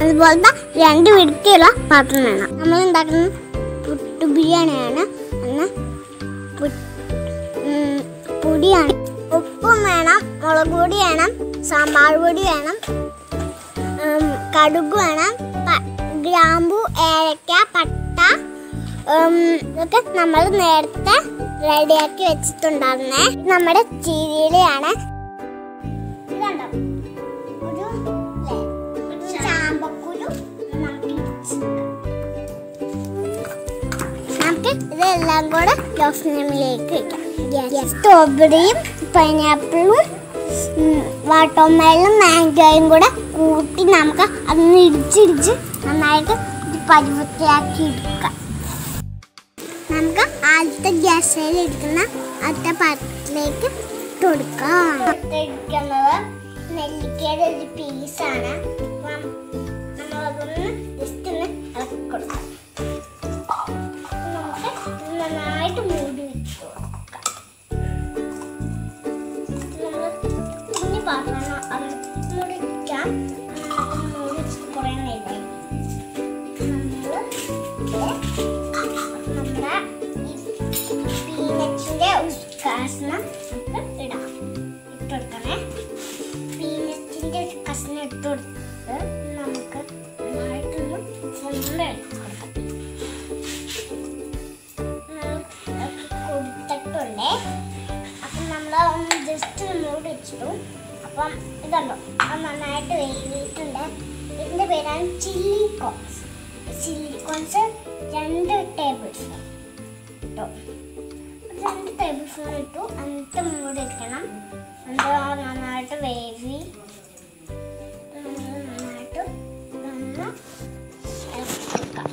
അതുപോലത്തെ രണ്ട് വിടുത്തിയുള്ള പാത്രം വേണം നമ്മൾ ഉണ്ടാക്കുന്ന പുട്ടു ബിരിയാണിയാണ് അന്ന് പു- ഉം, പൊടിയാണ് ഉപ്പും വേണം മുളക് പൊടി വേണം സാമ്പാർ പൊടി വേണം ഉം, കടുക് വേണം പ- ഗ്രാമ്പു ഏലക്ക പട്ട ഉം, ഇതൊക്കെ നമ്മൾ നേരത്തെ റെഡിയാക്കി വെച്ചിട്ടുണ്ടായിരുന്നേ ഇത് നമ്മുടെ ചീരയിലാണ് ഇതുണ്ടോ ഒരു ല്ലേ? ഒരു ചാമ്പക്കുരു നമുക്ക് ഇടിച്ചെടുക്കാം. നമുക്ക് ഇതെല്ലാം കൂടെ ലോഫ്നമിലേക്ക് വെക്കാം സ്ട്രോബെറിയും പൈനാപ്പിളും വാട്ടർമെലും മാംഗോയും കൂടെ കൂട്ടി നമുക്ക് അതൊന്ന് ഇടിച്ചിടിച്ച് നന്നായിട്ട് ഇത് പരുവത്തിലാക്കി എടുക്കാം നമുക്ക് ആദ്യത്തെ ഗ്യാസിൽ എടുക്കുന്ന ആദ്യത്തെ പാത്രത്തിലേക്ക് ഇട്ട് കൊടുക്കാം ഇരിക്കുന്നത് നെല്ലിക്കയുടെ ഒരു പീസാണ് അപ്പം നമ്മളതൊന്ന് ജസ്റ്റ് ഒന്ന് ഇളക്കി കൊടുക്കാം നമുക്ക് ഇത് നന്നായിട്ട് മൂടി വെച്ച് കൊടുക്കാം നമ്മൾ കുഞ്ഞു പാത്രമാണ് അത് മൂടി വെക്കാം നമുക്ക് മൂടി വെച്ചിട്ട് കുറേ നേരം നമ്മൾ നമ്മുടെ ഈ പീനച്ചിൻ്റെ കഷ്ണം നമുക്ക് ഇടാം ഇട്ട് കൊടുക്കണേ പീനച്ചിൻ്റെ ഒരു കഷ്ണം ഇട്ട് കൊടുത്ത് നമുക്ക് നന്നായിട്ടൊന്ന് ഫുള്ള് എടുത്ത് കൊടുക്കാം കൊടുത്തിട്ടുണ്ടേ അപ്പം നമ്മൾ ഒന്ന് ജസ്റ്റ് മൂടി വെച്ചിട്ടു അപ്പം ഇതുണ്ടോ അത് നന്നായിട്ട് വേവിയിട്ടുണ്ട് ഇതിൻ്റെ പേരാണ് ചില്ലി കോൺസ് ചില്ലി കോൺസ് രണ്ട് ടേബിൾ സ്പൂൺ ഇട്ടു രണ്ട് ടേബിൾ സ്പൂൺ ഇട്ടു എന്നിട്ട് മൂടി വെക്കണം എന്നിട്ട് നന്നായിട്ട് വേവി ഉം, നന്നായിട്ട് ഒന്ന് ഇളക്കി കൊടുക്കാം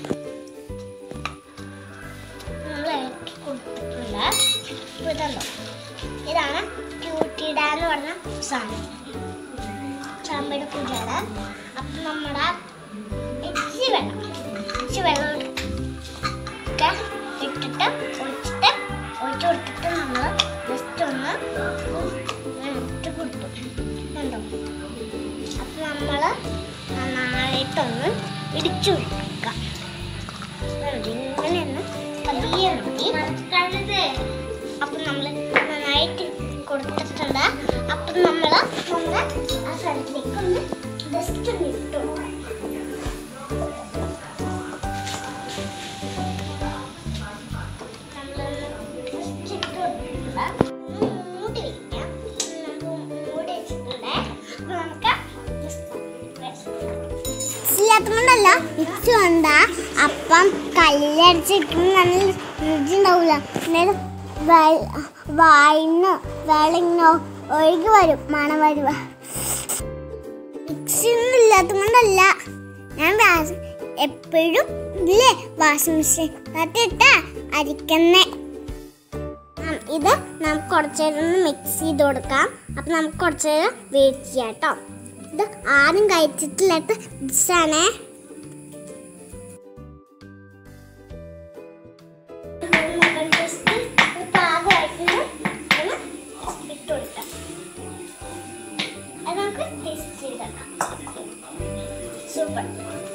നമ്മൾ ഇളക്കി കൊടുത്തിട്ടുണ്ട് ഇപ്പൊ ഇതല്ലോ ഇതാണ് ക്യൂട്ടിഡ എന്ന് പറഞ്ഞ സാധനം ചാമ്പയുടെ പൂജയുടെ അപ്പം നമ്മുടെ ഇച്ചിരി വെള്ളം ഇച്ചിരി വെള്ളം ഒക്കെ ഇട്ടിട്ട് ഒഴിച്ചിട്ട് ഒഴിച്ച് കൊടുത്തിട്ട് നമ്മൾ ജസ്റ്റ് ഒന്ന് ഇട്ട് കൊടുത്തു കണ്ടോ അപ്പം നമ്മൾ നന്നായിട്ടൊന്ന് ഇടിച്ചു കൊടുക്കാം ഇങ്ങനെയൊന്ന് പതിയെ മതി അപ്പം നമ്മൾ നന്നായിട്ട് കൊടുത്തിട്ടുണ്ട് അപ്പം നമ്മൾ നമ്മുടെ ആ സ്ഥലത്തേക്ക് ഒന്ന് ജസ്റ്റ് ഒന്ന് ഇട്ട് കൊടുക്കാം നമ്മളൊന്ന് just ഇട്ട് കൊടുത്തിട്ടുണ്ട്. ഒന്ന് മൂടി വെക്കാം. നമുക്ക് മൂടി വെച്ചിട്ടുണ്ട്. അപ്പം നമുക്ക് ഇല്ലാത്തതുകൊണ്ടല്ല മിക്സ് വേണ്ട അപ്പം കല്ലിലടിച്ചിരിക്കുന്ന നല്ല രുചി ഉണ്ടാവില്ല അന്നേരം വായിന്നോ വെളിങ്ങോ ഒഴുകി വരും മണം വരുക മിക്സി ഒന്നും ഇല്ലാത്തതുകൊണ്ടല്ല ഞാൻ വാഷ് എപ്പോഴും ഇല്ലേ വാഷിംഗ് മെഷീൻ കത്തിട്ട അരിക്കുന്നേ ഉം, ഇത് നമുക്ക് കുറച്ച് നേരം ഒന്ന് മിക്സ് ചെയ്ത് കൊടുക്കാം അപ്പം നമുക്ക് കുറച്ച് നേരം വെയിറ്റ് ചെയ്യാം കേട്ടോ ഇത് ആരും കഴിച്ചിട്ടില്ലാത്ത ഡിഷാണേ സൂപ്പർ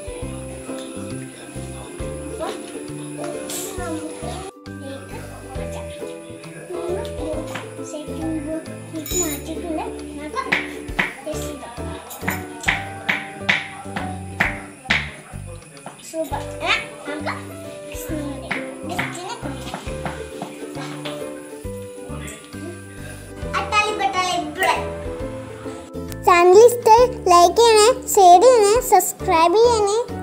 മാറ്റിയിട്ടുണ്ട് നമുക്ക് ടേസ്റ്റ് ചെയ്ത് സൂപ്പർ നമുക്ക് ഡിസ്റ്റിനെ ചാനൽ ഇഷ്ടം ലൈക്ക് ചെയ്യണേ ഷെയർ ചെയ്യണേ സബ്സ്ക്രൈബ് ചെയ്യണേ